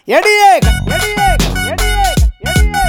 எடியே எடியே எடியே எடியே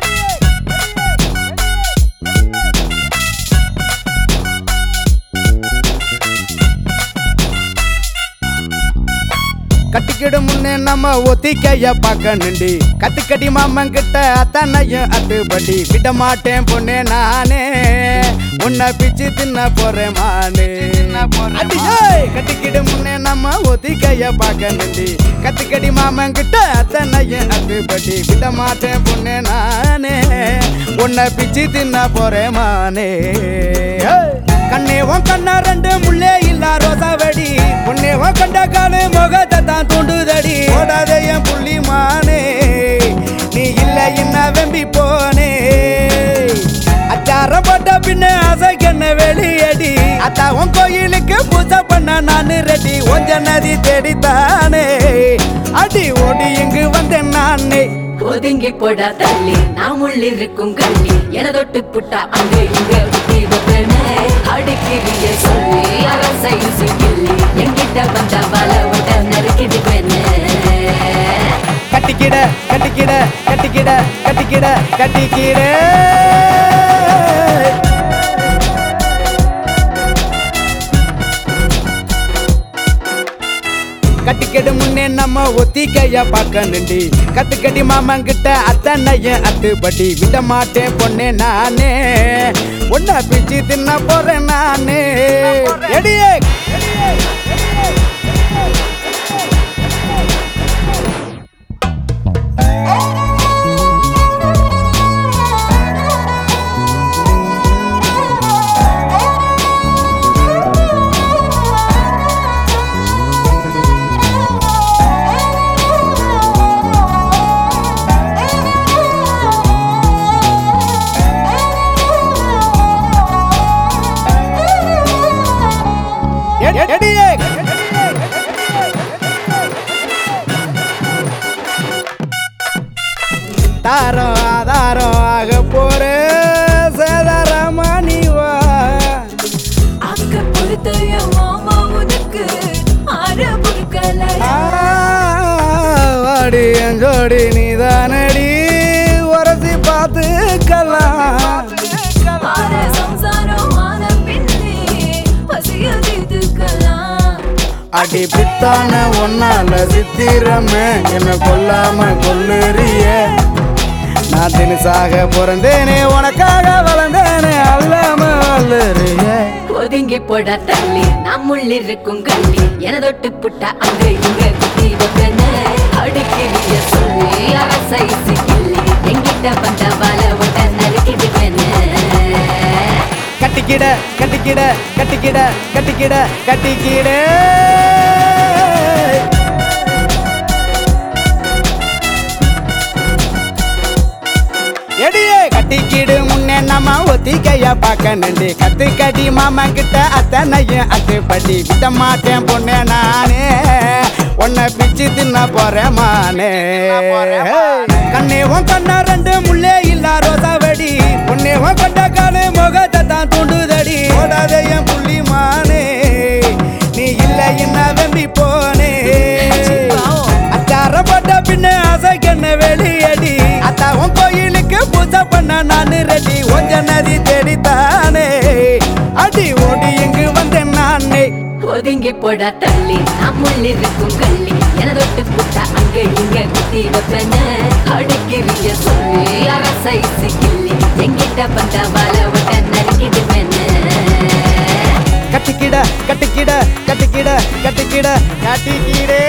கட்டிக்கிடு முன்னே நம்ம ஒத்திக்கைய பார்க்கணுண்டி கத்துக்கடி மாமன் கிட்ட அத்தனையும் அத்துப்படி விட மாட்டேன் பொண்ணே நானே உன்னை பிச்சு தின்ன போறேன் மானே அடியே, கட்டிக்கிடு முன்னே நம்ம ஒத்திக்கைய பார்க்கணுண்டி கத்துக்கடி மாமன் கிட்ட அத்தனையும் அத்துப்படி விட மாட்டேன் பொண்ணே நானே உன்னை பிச்சு தின்ன போறேன் மானே ஏய். கண்ணே உன் கண்ணா ரெண்டு முள்ளே இல்லா ரோசா வெடி உன்னே உன் கண்ட காலு முகத்தை தான் தூண்டுதடி ஓடாத என் புள்ளி மானே நீ இல்ல என்ன வெம்பி போனே அச்சார போட்ட பின்ன அசைக்கண்ண வெளியடி அத்தா உன் கோயிலுக்கு பூஜை பண்ண நானு ரெடி ஒஞ்ச நதி தேடித்தானே அடி ஓடி இங்கு வந்தேன் நானே ஒதுங்கி போடா தள்ளி நாம் உள்ளிருக்கும் கள்ளி என தொட்டு புட்டா அங்க இங்க புத்தி வைப்பேனே அடுக்கிறிய சொல்லி அரசை கிள்ளி என்கிட்ட வந்த வள விட்ட நறுக்கிடுவேனே கட்டிக்கிட கட்டிக்கிட கட்டிக்கிட கட்டிக்கிட கட்டிக்கிட கட்டிக்கடு முன்னே நம்ம ஒத்திக்கைய பார்க்கணுண்டி கத்துக்கடி மாமன் கிட்ட அத்தனையும் அத்துப்படி விட மாட்டேன் பொண்ணே நானே உன்னை பிச்சு தின்ன போறேன் நானே எடியே எடி- எடியே தாரம் ஆதாரம் ஆக போற சேதாரமானி வா அக்க பொறுத்தைய மாமா உனக்கு ஆற பொறுக்கல வாடி என் ஜோடி நீதானடி உரசி பார்த்துக்கலாம் ஆற சம்சாரம் ஆன பின்னே பசிய தீர்த்துக்கலாம் அடி பித்தான ஒன்னால சித்திரமே என்ன கொல்லாம கொல்லுறிய நான் தினசாக பிறந்தேனே உனக்காக வளர்ந்தேனே அல்லாம வல்லுறிய ஒதுங்கி போடா தள்ளி நாம் உள்ளிருக்கும் கள்ளி என தொட்டு புட்டா அங்க இங்க குத்தி வைப்பேனே அடுக்கிறிய சொல்லி அரசை கிள்ளி என்கிட்ட வந்த வள விட்ட நறுக்கிடுவேனே கட்டிக்கிட கட்டிக்கிட கட்டிக்கிட கட்டிக்கிட கட்டிக்கிட எடியே கட்டிக்கிடு முன்னே நம்ம ஒத்திக்கைய பார்க்கணுண்டி கத்துக்கடி மாமா கிட்ட அத்தனையும் அத்துப்படி விட மாட்டேன் பொண்ணே நானே உன்னை பிச்சு தின்ன போறேன் மானே கண்ணே உன் கண்ணா ரெண்டு முள்ளே இல்லா ரோசா வெடி உன்னே உன் கொண்ட காலு முகத்தை தான் தூண்டுதடி ஓடாத என் புள்ளி மானே நீ இல்ல என்ன வெம்பி போனே அச்சார போட்ட பின்ன அசைக்கண்ண வெளியடி அத்தா உன் கோயிலுக்கு பூஜை பண்ண நானு ரெடி ஒஞ்ச நதி தேடித்தானே அடி ஓடி இங்கு வந்தேன் நானே ஒதுங்கி போடா தள்ளி நாம் உள்ளிருக்கும் கள்ளி என தொட்டு புட்டா அங்க இங்க குத்தி வைப்பேனே அடுக்கிறிய சொல்லி அரசை கிள்ளி என்கிட்ட வந்த வள விட்ட நறுக்கிடுவேனே கட்டிக்கிட கட்டிக்கிட கட்டிக்கிட கட்டிக்கிட கட்டிக்கிடே